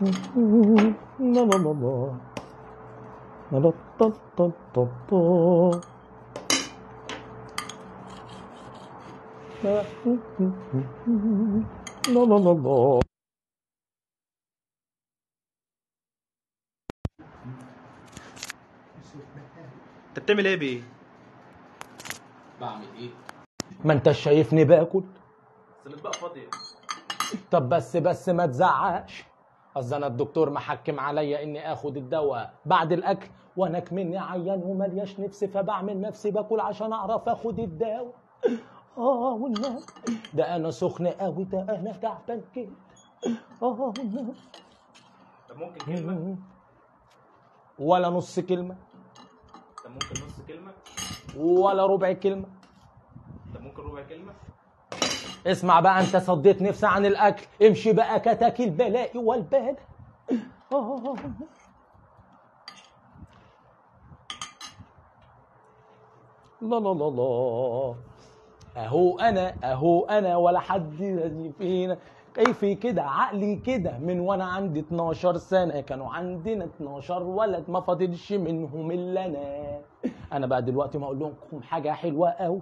لا لا لا لا لا لا طا طا طا طا. لا لا لا لا لا انت بتعمل ايه بيه؟ بعمل ايه؟ ما انت شايفني باكل بس الاطباق فاضيه طب بس بس ما تزعقش اصل انا الدكتور محكم عليا اني اخد الدواء بعد الاكل وانا كمني عيان وملياش نفسي فبعمل نفسي باكل عشان اعرف اخد الدواء اه والله ده انا سخن قوي ده انا تعبان كده اه والله طب ممكن كلمه ولا نص كلمه طب ممكن نص كلمه ولا ربع كلمه طب ممكن ربع كلمه اسمع بقى انت صديت نفسي عن الاكل امشي بقى كتاك البلاء والبال آه. لا لا لا لا اهو انا اهو انا ولا حد يجي فينا كيفي كده عقلي كده من وانا عندي 12 سنه كانوا عندنا 12 ولد ما فاضلش منهم الا انا انا بقى دلوقتي ما اقول لكم حاجه حلوه قوي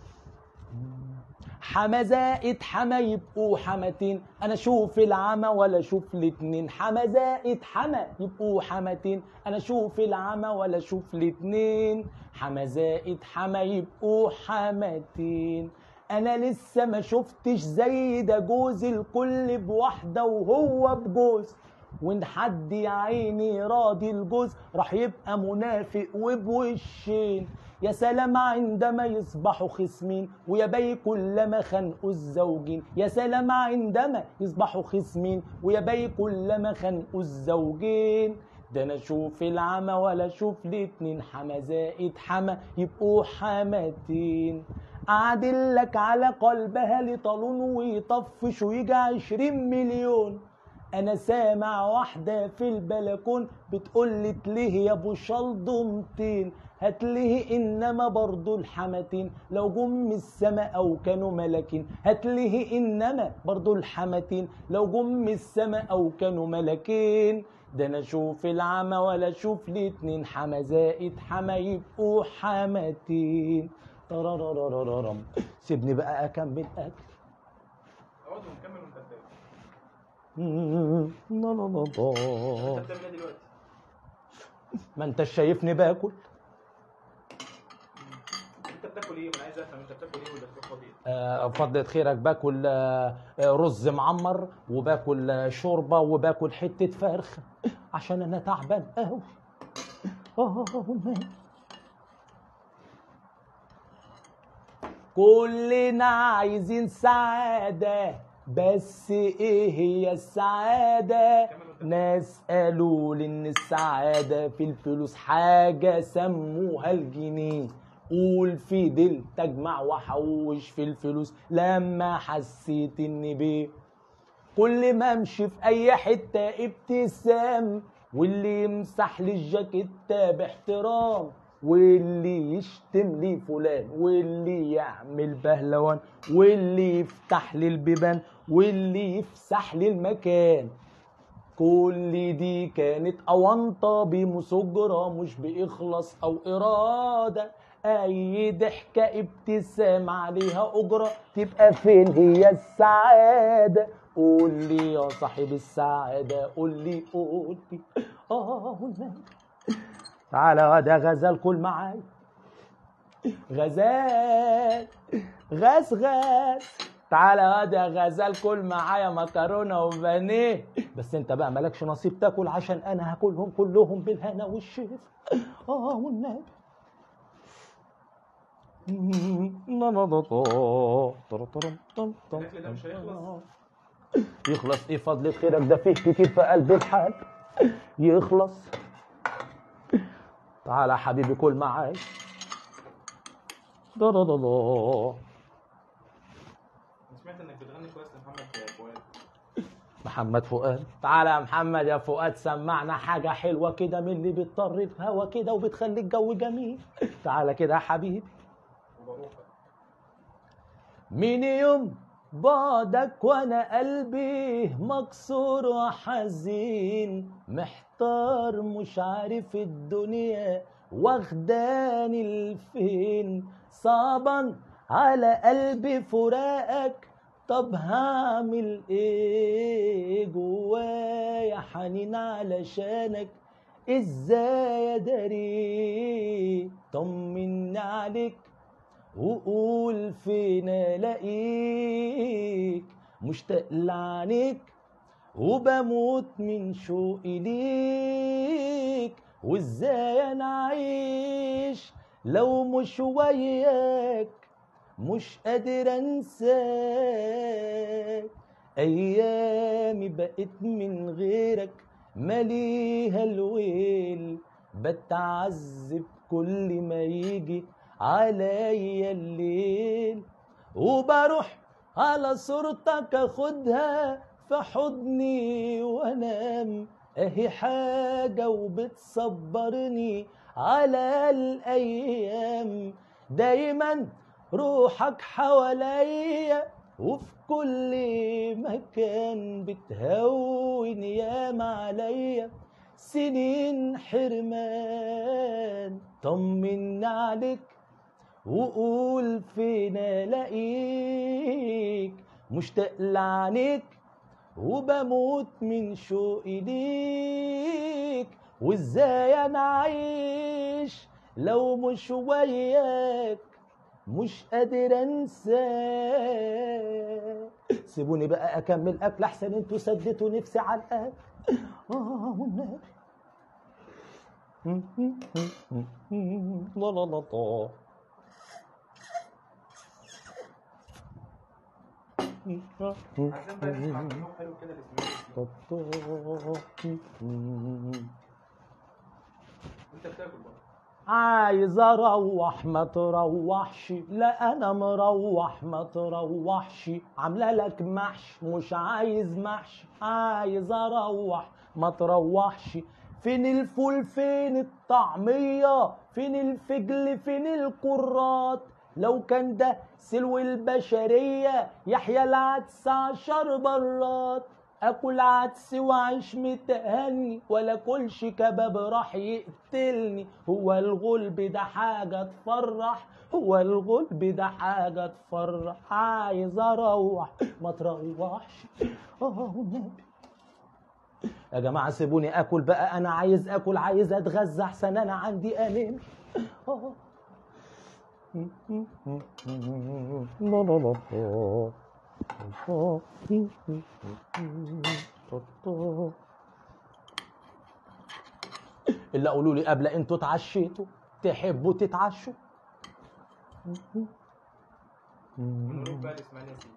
حما زائد حما يبقوا حمتين انا اشوف العمى ولا اشوف الاتنين حما زائد حما يبقوا حمتين انا اشوف العمى ولا اشوف الاتنين حما زائد حما يبقوا حمتين انا لسه ما شفتش زي ده جوز الكل بواحده وهو بجوز وان حد يا عيني راضي الجوز راح يبقى منافق وبوشين يا سلام عندما يصبحوا خصمين ويا بي كلما خنقوا الزوجين يا سلام عندما يصبحوا خصمين ويا بي كلما خنقوا الزوجين ده انا اشوف العمى ولا اشوف الاتنين حما زائد حما يبقوا حماتين اعدلك على قلبها لطالون ويطفش ويجي عشرين مليون انا سامع واحدة في البلكون بتقول ليه يا ابو شلضمتين هتليه انما برضو الحمتين لو جم من السماء او كانوا ملكين هتليه انما برضو الحمتين لو جم من السماء او كانوا ملكين ده انا اشوف العمى ولا اشوف الاتنين حما زائد حما يبقوا حمتين ترارارارارم سيبني بقى اكمل اكل اقعد ونكمل وانت بتاكل لا لا لا انت لا بتعمل ايه دلوقتي؟ ما انت شايفني باكل انت بتاكل ايه؟ ما انا عايز افهم انت بتاكل ايه ولا بتاكل ايه؟ آه، فضلة خيرك باكل آه، آه، رز معمر وباكل آه، شوربة وباكل حتة فرخ عشان انا تعبان قوي آه، كلنا عايزين سعادة بس ايه هي السعادة ناس قالوا لي ان السعادة في الفلوس حاجة سموها الجنيه قول في دل تجمع وحوش في الفلوس لما حسيت اني بيه كل ما امشي في اي حته ابتسام واللي يمسح لي الجاكيته باحترام واللي يشتم لي فلان واللي يعمل بهلوان واللي يفتح لي البيبان واللي يفسح لي المكان كل دي كانت أونطة بمسجرة مش بإخلاص أو إرادة أي ضحكة ابتسام عليها أجرة تبقى فين هي السعادة قول لي يا صاحب السعادة قول لي قول لي آه والله. تعالى ده غزال كل معايا غزال غاز غاز تعالى ده غزال كل معايا مكرونه وبانيه بس انت بقى مالكش نصيب تاكل عشان انا هاكلهم كلهم بالهنا والشفا اه والنبي لا لا لا طا- طرم طم طم الاكل ده مش هيخلص يخلص ايه فضل خيرك ده فيه كتير في قلب الحال يخلص تعالى يا حبيبي كل معايا لا لا لا لا انا سمعت انك بتغني كويس لمحمد فؤاد محمد فؤاد تعالى يا محمد يا فؤاد سمعنا حاجة حلوة كده من اللي بتطر الهوا كده وبتخلي الجو جميل تعالى كده يا حبيبي وبروح من يوم بعدك وانا قلبي مكسور وحزين محتار مش عارف الدنيا واخداني لفين صعبا على قلبي فراقك طب هعمل ايه جوايا حنين علشانك ازاي اداري طمني عليك وقول فين الاقيك مشتاق لعينيك وبموت من شوقي ليك وازاي انا اعيش لو مش وياك مش قادر انساك ايامي بقت من غيرك ماليها الويل بتعذب كل ما يجي عليا الليل وبروح على صورتك اخدها في حضني وانام اهي حاجة وبتصبرني على الايام دايما روحك حواليا وفي كل مكان بتهون ياما عليا سنين حرمان طمني عليك وقول فين الاقيك مشتاق لعينيك وبموت من شوقي ليك وازاي انا اعيش لو مش وياك مش قادر انساك سيبوني بقى اكمل اكل احسن انتوا سدتوا نفسي على الاكل اه والنبي لا لا لا لا عايزين بقى نسمع كلام حلو كده لاسماعيل انت بتاكل بقى عايز اروح ما تروحش لا انا مروح ما تروحش عامله لك محشي مش عايز محشي عايز اروح ما تروحش فين الفول فين الطعمية فين الفجل فين الكرات لو كان ده سلو البشرية يحيى العدس عشر برات اكل عدس واعيش متهني ولا كلش كباب راح يقتلني هو الغلب ده حاجة تفرح هو الغلب ده حاجة تفرح عايز اروح ما تروحش اه والنبي يا جماعة سيبوني اكل بقى انا عايز اكل عايز اتغذى احسن انا عندي انيميا آه. لا لا لا اللي قولوا لي قبل انتوا اتعشيتوا تحبوا تتعشوا ونروح بقى لاسماعيل ياسين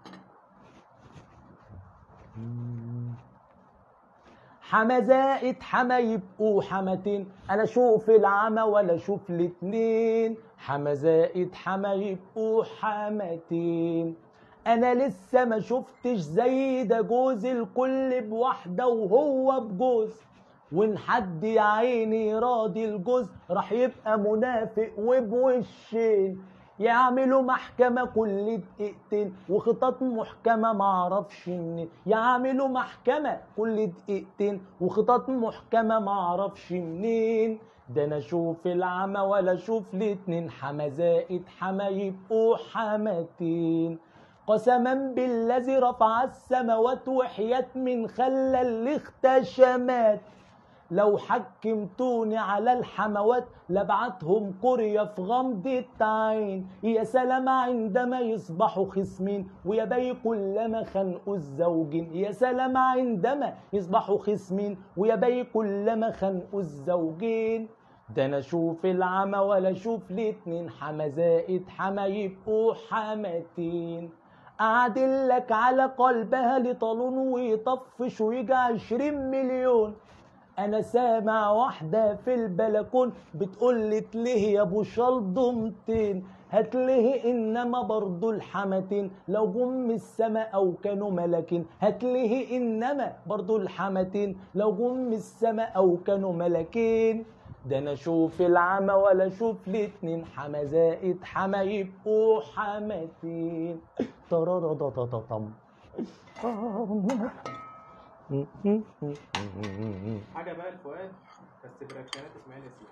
حما زائد حما يبقوا حمتين انا اشوف العمى ولا اشوف الاتنين حما زائد حما يبقوا حمتين انا لسه ما شفتش زي ده جوز الكل بواحده وهو بجوز وان حد يا عيني راضي الجوز راح يبقى منافق وبوشين يعملوا محكمة كل دقيقتين وخطط محكمة معرفش منين يعملوا محكمة كل دقيقتين وخطط محكمة معرفش منين ده انا اشوف العمى ولا اشوف الاتنين حما زائد حما يبقوا حمتين قسما بالذي رفع السماوات وحياة من خلى الاختشامات لو حكمتوني على الحموات لبعتهم قرية في غمضة عين يا سلام عندما يصبحوا خصمين ويا بي كلما خنقوا الزوجين يا سلام عندما يصبحوا خصمين ويا بي كلما خنقوا الزوجين ده انا اشوف العمى ولا اشوف الاتنين حما زائد حما يبقوا حماتين اعدلك على قلبها لطالون ويطفش ويجي عشرين مليون انا سامع واحدة في البلكون بتقول تليه يا ابو شلضمتين هتليه انما برضو الحمتين لو جم من السماء او كانوا ملكين هتليه انما برضو الحمتين لو جم من السماء او كانوا ملكين ده انا اشوف العمى ولا اشوف الاتنين حما زائد حما يبقوا حمتين ترارضتتم حاجه بقى الفؤاد بس بركانات اسماعيل ياسين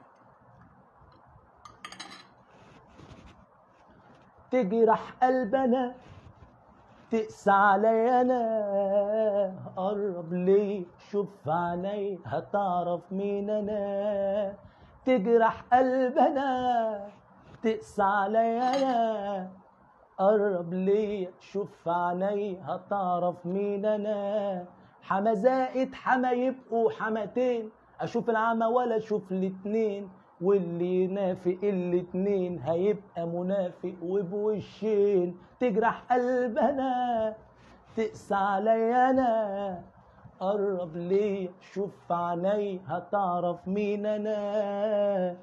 تجرح قلبنا تقسى علي انا قرب لي شوف عيني هتعرف مين انا تجرح قلبنا تقسى علي انا قرب لي شوف عيني هتعرف مين انا حما زائد حما يبقوا حماتين اشوف العمى ولا اشوف الاتنين واللي ينافق الاتنين هيبقى منافق وبوشين تجرح قلبنا تقسى علي انا قرب ليه شوف عيني هتعرف مين انا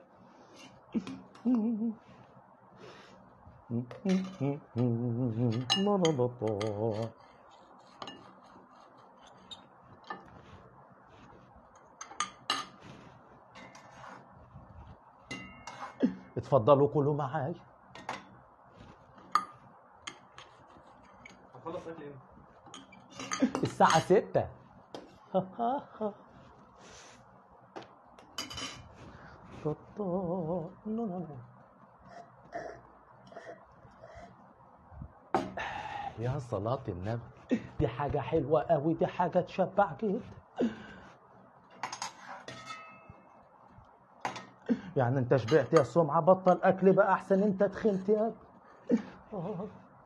اتفضلوا كلوا معايا هنخلص اكل امتى؟ الساعة ستة يا صلاة النبي دي حاجة حلوة قوي دي حاجة تشبع جدا يعني انت شبعت يا سمعة بطل اكل بقى احسن انت تخنت يا آه.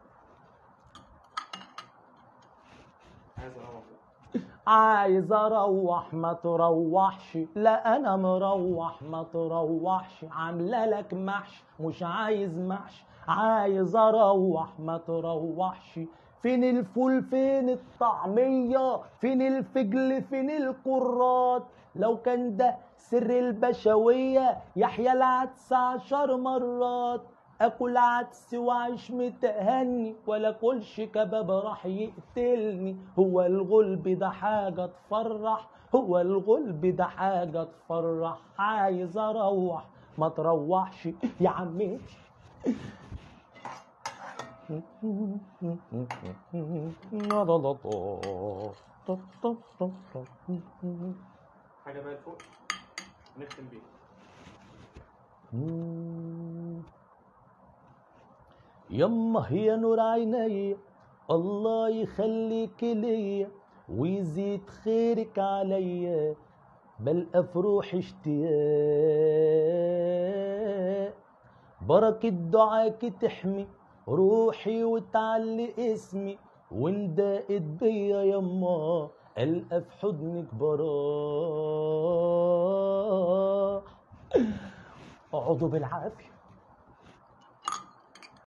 عايز اروح بقى. عايز اروح ما تروحش لا انا مروح ما تروحش عامله لك محشي مش عايز محشي عايز اروح ما تروحش فين الفول فين الطعمية فين الفجل فين الكرات لو كان ده سر البشوية يحيى العدس عشر مرات اكل عدس واعيش متهني ولا كلش كباب راح يقتلني هو الغلب ده حاجة تفرح هو الغلب ده حاجة تفرح عايز اروح ما تروحش يا عمي حاجه بقى لفوق نختم بيها يما يا نور عيني الله يخليك ليا ويزيد خيرك عليا بل افروح اشتياق بركة دعاك تحمي روحي وتعلي اسمي وان ضاقت بيا يما القى في حضنك براح اقعدوا بالعافيه